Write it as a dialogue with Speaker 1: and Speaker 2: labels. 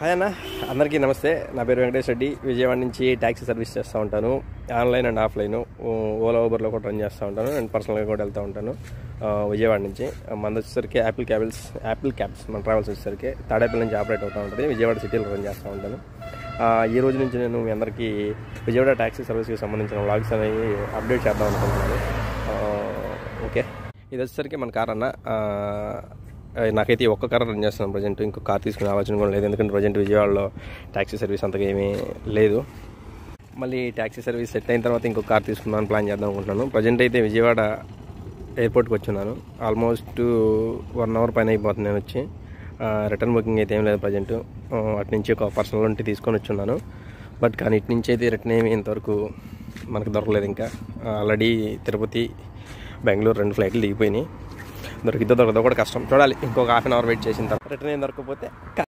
Speaker 1: hi అన్న అందరికీ నమస్తే నా పేరు వెంకటేష్ రెడ్డి విజయవాడ నుంచి ట్యాక్సీ సర్వీస్ చేస్తూ ఉంటాను ఆన్లైన్ అండ్ ఆఫ్లైన్ ఓలా ఊబర్లో కూడా రన్ చేస్తూ ఉంటాను అండ్ పర్సనల్గా కూడా వెళ్తూ ఉంటాను ఆ, విజయవాడ నుంచి మనది వచ్చేసరికి యాపిల్ క్యాబిల్స్ యాపిల్ క్యాబ్స్ మన ట్రావెల్స్ వచ్చేసరికి తాడేపల్లి నుంచి ఆపరేట్ అవుతూ ఉంటుంది విజయవాడ సిటీలో రన్ చేస్తూ ఉంటాను ఆ, ఈ రోజు నుంచి నేను మీ అందరికీ విజయవాడ ట్యాక్సీ సర్వీస్కి సంబంధించిన వ్లాగ్స్ అనేవి అప్డేట్ చేద్దాం అనుకుంటున్నాను ఆ, ఓకే ఇది వచ్చేసరికి మన కార్ అన్న ఆ, ఆ, నాకైతే ఈ ఒక్క కార్ రన్ చేస్తున్నాను ప్రజెంట్ ఇంకో కార్ తీసుకునే ఆలోచన కూడా లేదు ఎందుకంటే ప్రజెంట్ విజయవాడలో ట్యాక్సీ సర్వీస్ అంతగా ఏమీ లేదు మళ్ళీ ట్యాక్సీ సర్వీస్ సెట్ అయిన తర్వాత ఇంకో కార్ తీసుకుందామని ప్లాన్ చేద్దాం అనుకుంటున్నాను ప్రజెంట్ అయితే విజయవాడ ఎయిర్పోర్ట్కి వచ్చున్నాను ఆల్మోస్ట్ వన్ అవర్ పైన అయిపోతుంది నేను వచ్చి రిటర్న్ బుకింగ్ అయితే ఏం లేదు ప్రజెంట్ అటు నుంచి ఒక పర్సనల్ ఉంటే తీసుకొని వచ్చున్నాను బట్ కానీ ఇటు నుంచి అయితే రిటర్న్ ఏమి ఇంతవరకు మనకు దొరకలేదు ఇంకా ఆల్రెడీ తిరుపతి బెంగళూరు రెండు ఫ్లైట్లు దిగిపోయినాయి దొరికిద్దో దొరకదో కూడా కష్టం చూడాలి ఇంకొక హాఫ్ అన్ అవర్ వెయిట్ చేసిన తర్వాత రిటర్న్ ఏం దొరకకపోతే